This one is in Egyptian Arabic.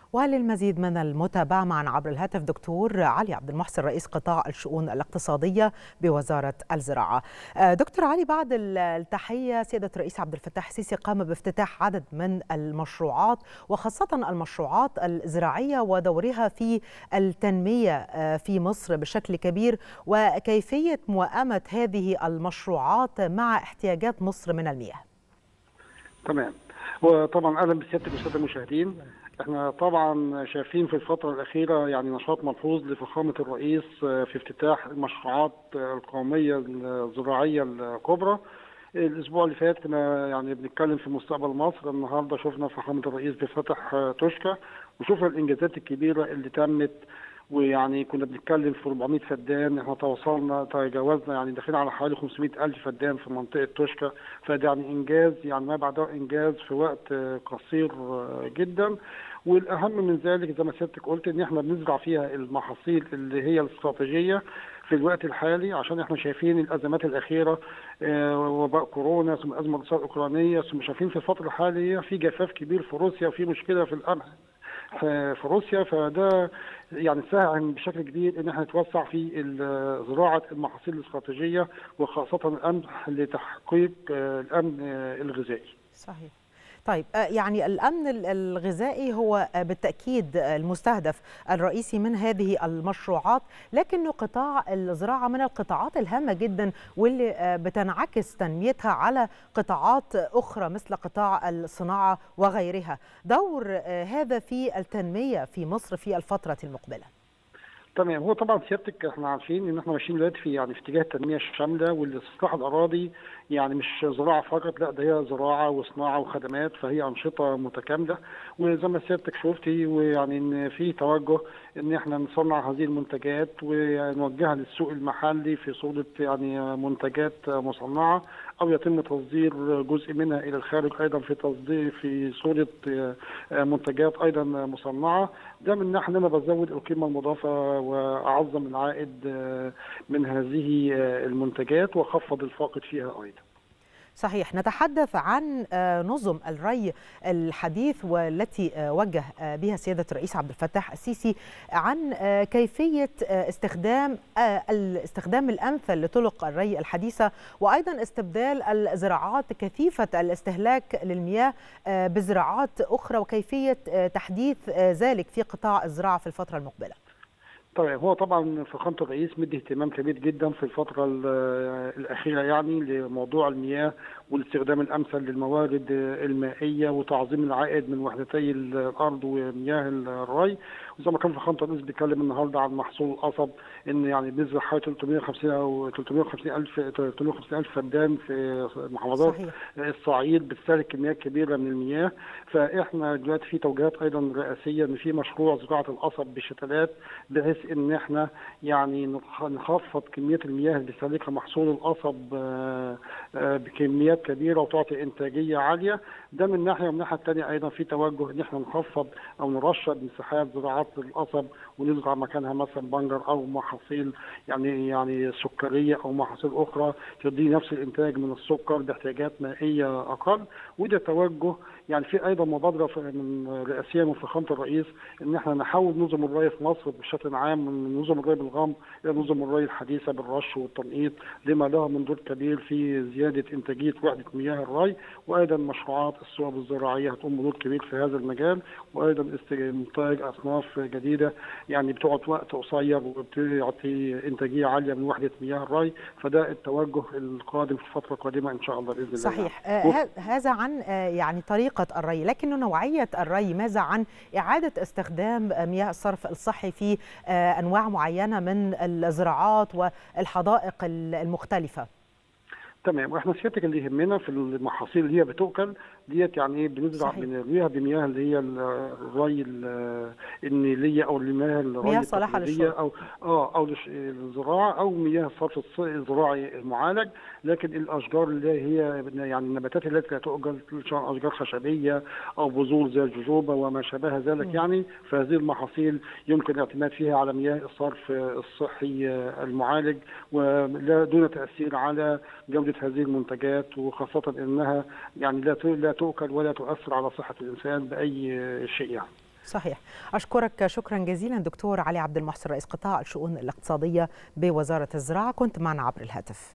وللمزيد من المتابعة معنا عبر الهاتف دكتور علي عبد المحسن رئيس قطاع الشؤون الاقتصادية بوزارة الزراعة دكتور علي بعد التحية سيادة الرئيس عبد الفتاح السيسي قام بافتتاح عدد من المشروعات وخاصة المشروعات الزراعية ودورها في التنمية في مصر بشكل كبير وكيفية موائمة هذه المشروعات مع احتياجات مصر من المياه تمام وطبعا اهلا بسيادتك والساده المشاهدين احنا طبعا شايفين في الفتره الاخيره يعني نشاط ملحوظ لفخامه الرئيس في افتتاح المشروعات القوميه الزراعيه الكبرى الاسبوع اللي فات كنا يعني بنتكلم في مستقبل مصر النهارده شفنا فخامه الرئيس بفتح توشكا وشفنا الانجازات الكبيره اللي تمت ويعني كنا بنتكلم في 400 فدان احنا توصلنا تجاوزنا يعني داخلين على حوالي 500 الف فدان في منطقه توشكا فده يعني انجاز يعني ما بعده انجاز في وقت قصير جدا والاهم من ذلك زي ما سيادتك قلت ان احنا بنزرع فيها المحاصيل اللي هي الاستراتيجيه في الوقت الحالي عشان احنا شايفين الازمات الاخيره وباء كورونا ثم الازمه الاقتصاديه الاوكرانيه ثم شايفين في الفتره الحاليه في جفاف كبير في روسيا وفي مشكله في القمح في روسيا فده يعني ساهم بشكل كبير ان احنا نتوسع في زراعه المحاصيل الاستراتيجيه وخاصه القمح لتحقيق الامن الغذائي. صحيح. طيب يعني الامن الغذائي هو بالتاكيد المستهدف الرئيسي من هذه المشروعات لكنه قطاع الزراعه من القطاعات الهامه جدا واللي بتنعكس تنميتها على قطاعات اخرى مثل قطاع الصناعه وغيرها دور هذا في التنميه في مصر في الفتره المقبله تمام هو طبعا سيادتك احنا عارفين ان احنا ماشيين دلوقتي في يعني في اتجاه التنميه الشامله والاستصلاح الاراضي يعني مش زراعه فقط لا ده هي زراعه وصناعه وخدمات فهي انشطه متكامله وزي ما سيادتك شفتي ويعني ان في توجه ان احنا نصنع هذه المنتجات ونوجهها للسوق المحلي في صوره يعني منتجات مصنعه او يتم تصدير جزء منها الى الخارج ايضا في تصدير في صوره منتجات ايضا مصنعه ده من ناحيه ان انا بزود القيمه المضافه واعظم العائد من هذه المنتجات واخفض الفاقد فيها ايضا صحيح نتحدث عن نظم الري الحديث والتي وجه بها سيادة الرئيس عبد الفتاح السيسي عن كيفية استخدام الاستخدام الأمثل لطرق الري الحديثة وأيضا استبدال الزراعات كثيفة الاستهلاك للمياه بزراعات أخرى وكيفية تحديث ذلك في قطاع الزراعة في الفترة المقبلة طيب هو طبعا فخامه الرئيس مدي اهتمام كبير جدا في الفتره الاخيره يعني لموضوع المياه والاستخدام الامثل للموارد المائيه وتعظيم العائد من وحدتي الارض ومياه الري وزي ما كان فخامه الرئيس بيتكلم النهارده عن محصول القصب ان يعني بنزرع حوالي 350 او 350 الف 350 الف فدان في محافظات صحيح. الصعيد بتستهلك كميات كبيره من المياه فاحنا دلوقتي في توجيهات ايضا رئاسيه ان في مشروع زراعه القصب بشتلات بحيث ان احنا يعني نخفض كميه المياه اللي بيستهلكها محصول القصب بكميات كبيره وتعطي انتاجيه عاليه ده من ناحيه ومن الناحيه الثانيه ايضا في توجه ان احنا نخفض او نرشد مساحات زراعات القصب ونزرع مكانها مثلا بنجر او محاصيل يعني يعني سكريه او محاصيل اخرى تدي نفس الانتاج من السكر باحتياجات مائيه اقل وده توجه يعني في ايضا مبادره من رئاسيه من فخامه الرئيس ان احنا نحول نظم الري في مصر بشكل عام من نظم الري بالغام الى نظم الري الحديثه بالرش والتنقيط لما لها من دور كبير في زياده انتاجيه وحده مياه الري وايضا مشروعات الصوب الزراعيه هتقوم بدور كبير في هذا المجال وايضا انتاج اصناف جديده يعني بتقعد وقت قصير وبتعطي انتاجيه عاليه من وحده مياه الري فده التوجه القادم في الفتره القادمه ان شاء الله باذن الله صحيح آه هذا عن آه يعني طريقه الري لكن نوعيه الري ماذا عن اعاده استخدام مياه الصرف الصحي في آه انواع معينه من الزراعات والحدائق المختلفه تمام واحنا سيادتك اللي يهمنا في المحاصيل اللي هي بتؤكل ديت يعني ايه بنزرع بنرويها بمياه اللي هي الري النيليه او المياه الري مياه صالحه للشرب او اه او الزراعه او مياه الصرف الزراعي المعالج لكن الاشجار اللي هي يعني النباتات التي لا تؤجل اشجار خشبيه او بذور زي الجوجوبا وما شابه ذلك م. يعني فهذه المحاصيل يمكن الاعتماد فيها على مياه الصرف الصحي المعالج ولا دون تاثير على جوده هذه المنتجات وخاصه انها يعني لا لا تؤكل ولا تؤثر على صحه الانسان باي شيء يعني. صحيح أشكرك شكرا جزيلا دكتور علي عبد المحسن رئيس قطاع الشؤون الاقتصادية بوزارة الزراعة كنت معنا عبر الهاتف